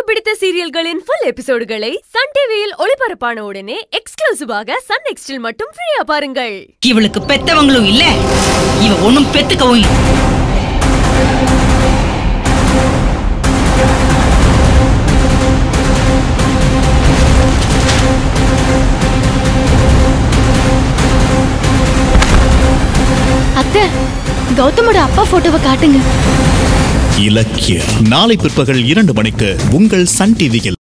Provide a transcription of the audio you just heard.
பிடித்த சீரியல்களின் full எபிசோடுகளை Sun டிவியில் ஒளிபரப்பான உடனே எக்ஸ்க்ளூசிவாக சன் நெக்ஸ்டில் மட்டும் ஃப்ரீயா பாருங்கள் இவளுக்கு பெத்தவங்களும் இல்ல இவ ஒண்ணும் பெத்துக்கவும் இல்ல அத்தை கௌதமோட அப்பா போட்டோவை காட்டுங்க இலக்கிய நாளை பிற்பகல் இரண்டு மணிக்கு உங்கள் சன் டிவியில்